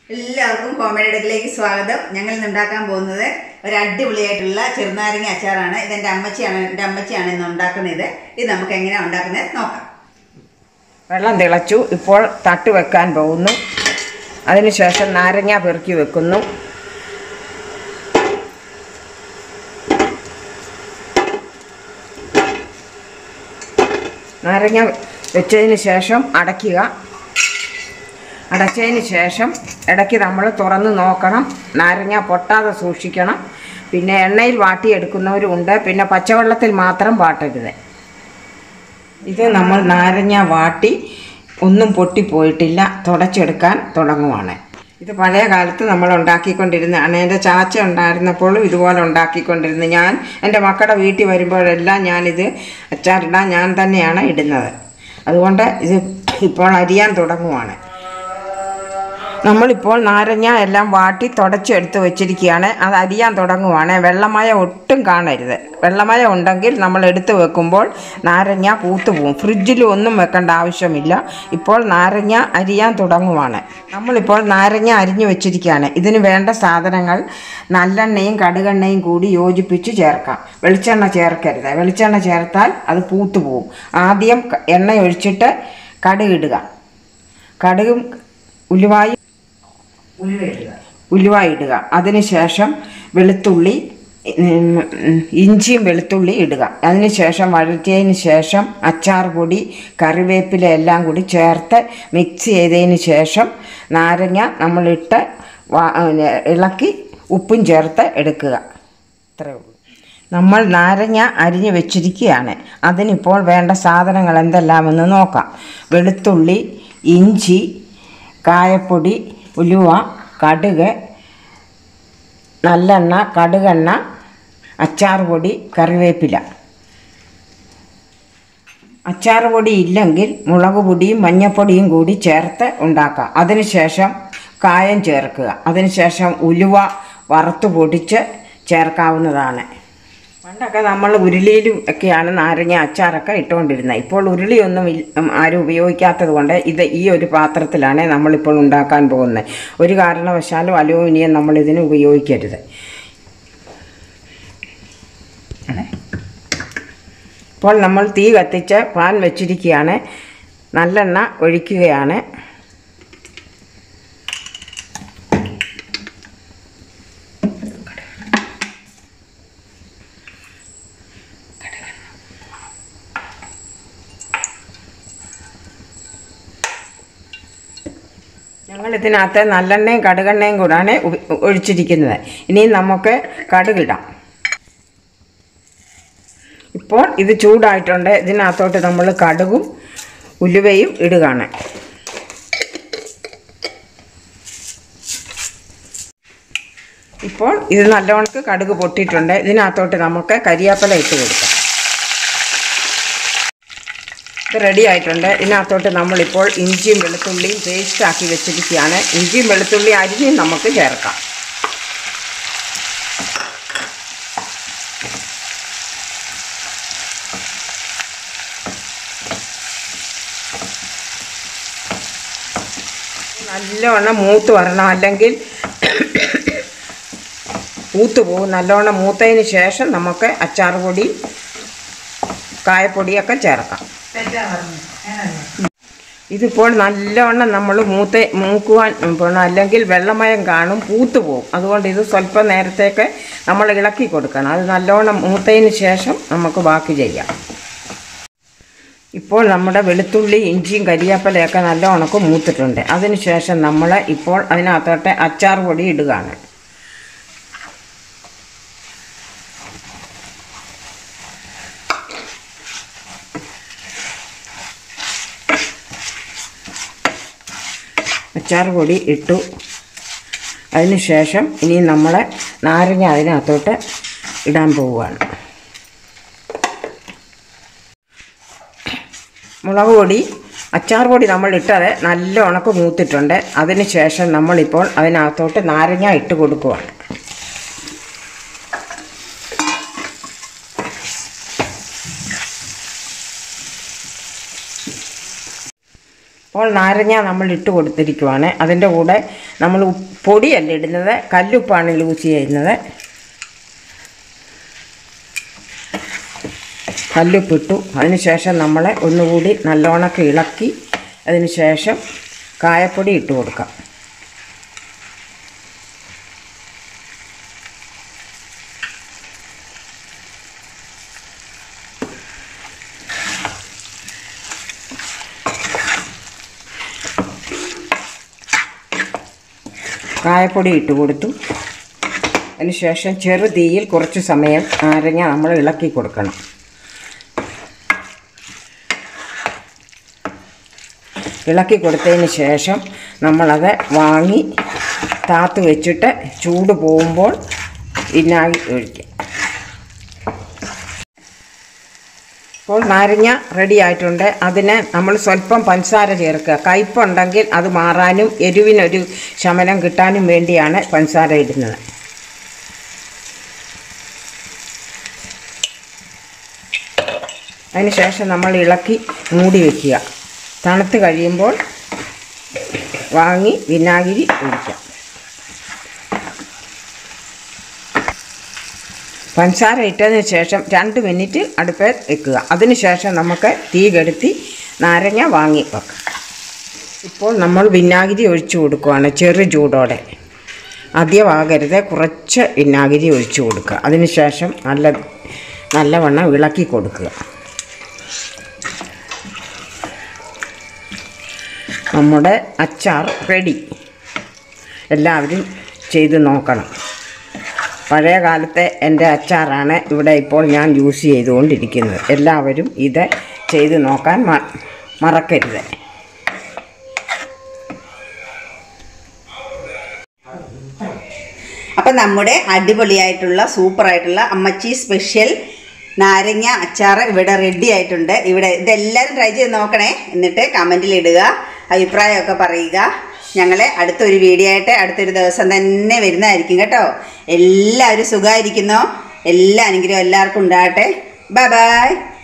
എല്ലാവർക്കും കോമഡി അടുക്കിലേക്ക് സ്വാഗതം ഞങ്ങൾ ഇന്ന് ഉണ്ടാക്കാൻ പോകുന്നത് ഒരു അടിപൊളിയായിട്ടുള്ള ചെറുനാരങ്ങ അച്ചാറാണ് ഇതെന്റെ അമ്മച്ചിയാണ് എൻ്റെ അമ്മച്ചിയാണ് ഇന്ന് ഉണ്ടാക്കുന്നത് ഇത് നമുക്ക് എങ്ങനെയാണ് ഉണ്ടാക്കുന്നത് നോക്കാം വെള്ളം തിളച്ചു ഇപ്പോൾ തട്ട് വെക്കാൻ പോകുന്നു അതിനുശേഷം നാരങ്ങ പെറുക്കി വെക്കുന്നു നാരങ്ങ വെച്ചതിന് ശേഷം അടയ്ക്കുക അടച്ചതിന് ശേഷം ഇടയ്ക്ക് നമ്മൾ തുറന്ന് നോക്കണം നാരങ്ങ പൊട്ടാതെ സൂക്ഷിക്കണം പിന്നെ എണ്ണയിൽ വാട്ടിയെടുക്കുന്നവരും ഉണ്ട് പിന്നെ പച്ചവെള്ളത്തിൽ മാത്രം വാട്ടരുത് ഇത് നമ്മൾ നാരങ്ങ വാട്ടി ഒന്നും പൊട്ടിപ്പോയിട്ടില്ല തുടച്ചെടുക്കാൻ തുടങ്ങുവാണ് ഇത് പഴയ കാലത്ത് നമ്മൾ ഉണ്ടാക്കിക്കൊണ്ടിരുന്നതാണ് എൻ്റെ ചാച്ച ഉണ്ടായിരുന്നപ്പോഴും ഇതുപോലെ ഉണ്ടാക്കിക്കൊണ്ടിരുന്നു ഞാൻ എൻ്റെ മക്കളുടെ വീട്ടിൽ വരുമ്പോഴെല്ലാം ഞാനിത് അച്ചാറിടാൻ ഞാൻ തന്നെയാണ് ഇടുന്നത് അതുകൊണ്ട് ഇത് ഇപ്പോൾ അരിയാൻ തുടങ്ങുവാണ് നമ്മളിപ്പോൾ നാരങ്ങ എല്ലാം വാട്ടി തുടച്ചെടുത്ത് വെച്ചിരിക്കുകയാണ് അത് അരിയാൻ തുടങ്ങുവാണ് വെള്ളമയ ഒട്ടും കാണരുത് വെള്ളമയ ഉണ്ടെങ്കിൽ നമ്മൾ എടുത്ത് വെക്കുമ്പോൾ നാരങ്ങ പൂത്തു പോകും ഫ്രിഡ്ജിൽ ഒന്നും വെക്കേണ്ട ആവശ്യമില്ല ഇപ്പോൾ നാരങ്ങ അരിയാൻ തുടങ്ങുവാണ് നമ്മളിപ്പോൾ നാരങ്ങ അരിഞ്ഞു വെച്ചിരിക്കുകയാണ് ഇതിന് വേണ്ട സാധനങ്ങൾ നല്ലെണ്ണയും കടുകെണ്ണയും കൂടി യോജിപ്പിച്ച് ചേർക്കാം വെളിച്ചെണ്ണ ചേർക്കരുത് വെളിച്ചെണ്ണ ചേർത്താൽ അത് പൂത്തു പോകും ആദ്യം ക- എണ്ണ ഒഴിച്ചിട്ട് കടുകിടുക കടുകും ഉലുവായി ഉലുവ ഇടുക അതിനുശേഷം വെളുത്തുള്ളി ഉം, ഉം, ഇഞ്ചിയും വെളുത്തുള്ളി ഇടുക അതിനുശേഷം വഴറ്റിയതിന് ശേഷം അച്ചാർ പൊടി കറിവേപ്പില എല്ലാം കൂടി ചേർത്ത് മിക്സ് ചെയ്തതിന് ശേഷം നാരങ്ങ നമ്മളിട്ട് വാ- ഇളക്കി ഉപ്പും ചേർത്ത് എടുക്കുക ഇത്രയേ ഉള്ളൂ നമ്മൾ നാരങ്ങ അരിഞ്ഞു വെച്ചിരിക്കുകയാണ് അതിനിപ്പോൾ വേണ്ട സാധനങ്ങൾ എന്തെല്ലാമെന്ന് നോക്കാം വെളുത്തുള്ളി ഇഞ്ചി കായപ്പൊടി ഉലുവ കടുക് നല്ലെണ്ണ കടുകെണ്ണ അച്ചാർ പൊടി കറിവേപ്പില അച്ചാർ പൊടി ഇല്ലെങ്കിൽ മുളക് പൊടിയും മഞ്ഞപ്പൊടിയും കൂടി ചേർത്ത് ഉണ്ടാക്കാം അതിനുശേഷം കായം ചേർക്കുക അതിനുശേഷം ഉലുവ വറുത്ത് പൊടിച്ച് ചേർക്കാവുന്നതാണ് പണ്ടൊക്കെ നമ്മൾ ഉരുളിയിലും ഒക്കെയാണ് നാരങ്ങ അച്ചാറൊക്കെ ഇട്ടുകൊണ്ടിരുന്നത് ഇപ്പോൾ ഉരുളിയൊന്നും ഇൽ- ഉം, ആരും ഉപയോഗിക്കാത്തത് കൊണ്ട് ഇത് ഈ ഒരു പാത്രത്തിലാണ് നമ്മളിപ്പോൾ ഉണ്ടാക്കാൻ പോകുന്നത് ഒരു കാരണവശാലും അലൂമിനിയം നമ്മൾ ഇതിന് ഉപയോഗിക്കരുത് ഇപ്പോൾ നമ്മൾ തീ കത്തിച്ച് പാൻ വെച്ചിരിക്കുകയാണ് നല്ലെണ്ണ ഒഴിക്കുകയാണ് ഞങ്ങൾ ഇതിനകത്ത് നല്ലെണ്ണയും കടുകെണ്ണയും കൂടാണ് ഉപ- ഒഴിച്ചിരിക്കുന്നത് ഇനി നമുക്ക് കടുകിടാം ഇപ്പോൾ ഇത് ചൂടായിട്ടുണ്ട് ഇതിനകത്തോട്ട് നമ്മൾ കടുകും ഉലുവയും ഇടുകയാണ് ഇപ്പോൾ ഇത് നല്ലവണ്ണം കടുക് പൊട്ടിയിട്ടുണ്ട് ഇതിനകത്തോട്ട് നമുക്ക് കരിയാപ്പല ഇട്ട് കൊടുക്കാം ഇത് റെഡി ആയിട്ടുണ്ട് ഇതിനകത്തോട്ട് നമ്മളിപ്പോൾ ഇഞ്ചിയും വെളുത്തുള്ളിയും പേസ്റ്റ് ആക്കി വെച്ചിരിക്കുകയാണ് ഇഞ്ചിയും വെളുത്തുള്ളി അരിഞ്ഞും നമുക്ക് ചേർക്കാം നല്ലവണ്ണം മൂത്ത് വരണം അല്ലെങ്കിൽ പൂത്ത് പോകും നല്ലവണ്ണം മൂത്തതിന് ശേഷം നമുക്ക് അച്ചാർ പൊടി കായപ്പൊടിയൊക്കെ ചേർക്കാം ഇതിപ്പോൾ നല്ലവണ്ണം നമ്മൾ മൂത്ത മൂക്കുവാൻ പോകണം അല്ലെങ്കിൽ വെള്ളമയം കാണും പൂത്തു പോകും അതുകൊണ്ട് ഇത് സ്വല്പം നേരത്തേക്ക് നമ്മൾ ഇളക്കി കൊടുക്കണം അത് നല്ലവണ്ണം മൂത്തതിന് ശേഷം നമുക്ക് ബാക്കി ചെയ്യാം ഇപ്പോൾ നമ്മുടെ വെളുത്തുള്ളി ഇഞ്ചിയും കരിയാപ്പലയൊക്കെ നല്ല ഉണക്ക് മൂത്തിട്ടുണ്ട് അതിനുശേഷം നമ്മൾ ഇപ്പോൾ അതിനകത്തോട്ട് അച്ചാർ പൊടി ഇടുകയാണ് അച്ചാർ പൊടി ഇട്ടു അതിനുശേഷം ഇനി നമ്മൾ നാരങ്ങ അതിനകത്തോട്ട് ഇടാൻ പോവുകയാണ് മുളക് പൊടി അച്ചാർ പൊടി നമ്മൾ ഇട്ടത് നല്ല ഉണക്ക് മൂത്തിട്ടുണ്ട് അതിന് ശേഷം നമ്മളിപ്പോൾ അതിനകത്തോട്ട് നാരങ്ങ ഇട്ട് കൊടുക്കുവാണ് അപ്പോൾ നാരങ്ങ നമ്മൾ ഇട്ട് കൊടുത്തിരിക്കുവാണ് അതിൻ്റെ കൂടെ നമ്മൾ ഉപ്പ് പൊടിയല്ല ഇടുന്നത് കല്ലുപ്പാണ് യൂസ് ചെയ്യുന്നത് കല്ലുപ്പിട്ടു അതിന് ശേഷം നമ്മൾ ഒന്നുകൂടി നല്ലോണക്ക് ഇളക്കി അതിന് ശേഷം കായപ്പൊടി ഇട്ട് കൊടുക്കാം കായപ്പൊടി ഇട്ട് കൊടുത്തു അതിന് ശേഷം ചെറു തീയിൽ കുറച്ച് സമയം നാരങ്ങ നമ്മൾ ഇളക്കി കൊടുക്കണം ഇളക്കി കൊടുത്തതിന് ശേഷം നമ്മളത് വാങ്ങി താത്ത് വെച്ചിട്ട് ചൂട് പോകുമ്പോൾ വിനാഗി ഒഴിക്കുക ഇപ്പോൾ നാരങ്ങ റെഡി ആയിട്ടുണ്ട് അതിന് നമ്മൾ സ്വല്പം പഞ്ചസാര ചേർക്കുക കയ്പുണ്ടെങ്കിൽ അത് മാറാനും എരിവിനൊരു ശമനം കിട്ടാനും വേണ്ടിയാണ് പഞ്ചസാര ഇടുന്നത് അതിന് ശേഷം നമ്മൾ ഇളക്കി മൂടി വയ്ക്കുക തണുത്ത് കഴിയുമ്പോൾ വാങ്ങി വിനാഗിരി ഒഴിക്കാം പഞ്ചസാര ഇട്ടതിന് ശേഷം രണ്ട് മിനിറ്റ് അടുപ്പിൽ വെക്കുക അതിന് ശേഷം നമുക്ക് തീ കെടുത്തി നാരങ്ങ വാങ്ങി വെക്കാം ഇപ്പോൾ നമ്മൾ വിനാഗിരി ഒഴിച്ചു കൊടുക്കുകയാണ് ചെറു ചൂടോടെ അധികമാകരുത് കുറച്ച് വിനാഗിരി ഒഴിച്ചു കൊടുക്കുക അതിന് ശേഷം നല്ല നല്ലവണ്ണം ഇളക്കി കൊടുക്കുക നമ്മുടെ അച്ചാർ റെഡി എല്ലാവരും ചെയ്ത് നോക്കണം പഴയ കാലത്തെ എൻ്റെ അച്ചാറാണ് ഇവിടെ ഇപ്പോൾ ഞാൻ യൂസ് ചെയ്തുകൊണ്ടിരിക്കുന്നത് എല്ലാവരും ഇത് ചെയ്ത് നോക്കാൻ മ മറക്കരുത് അപ്പം നമ്മുടെ അടിപൊളിയായിട്ടുള്ള സൂപ്പറായിട്ടുള്ള അമ്മച്ചി സ്പെഷ്യൽ നാരങ്ങ അച്ചാർ ഇവിടെ റെഡി ആയിട്ടുണ്ട് ഇവിടെ ഇതെല്ലാവരും ട്രൈ ചെയ്ത് നോക്കണേ എന്നിട്ട് കമൻറ്റിൽ ഇടുക അഭിപ്രായമൊക്കെ പറയുക ഞങ്ങൾ അടുത്തൊരു വീഡിയോ ആയിട്ട് അടുത്തൊരു ദിവസം തന്നെ വരുന്നതായിരിക്കും കേട്ടോ എല്ലാവരും സുഖമായിരിക്കുന്നോ എല്ലാ അനുഗ്രഹം എല്ലാവർക്കും ഉണ്ടാകട്ടെ ബൈ ബൈ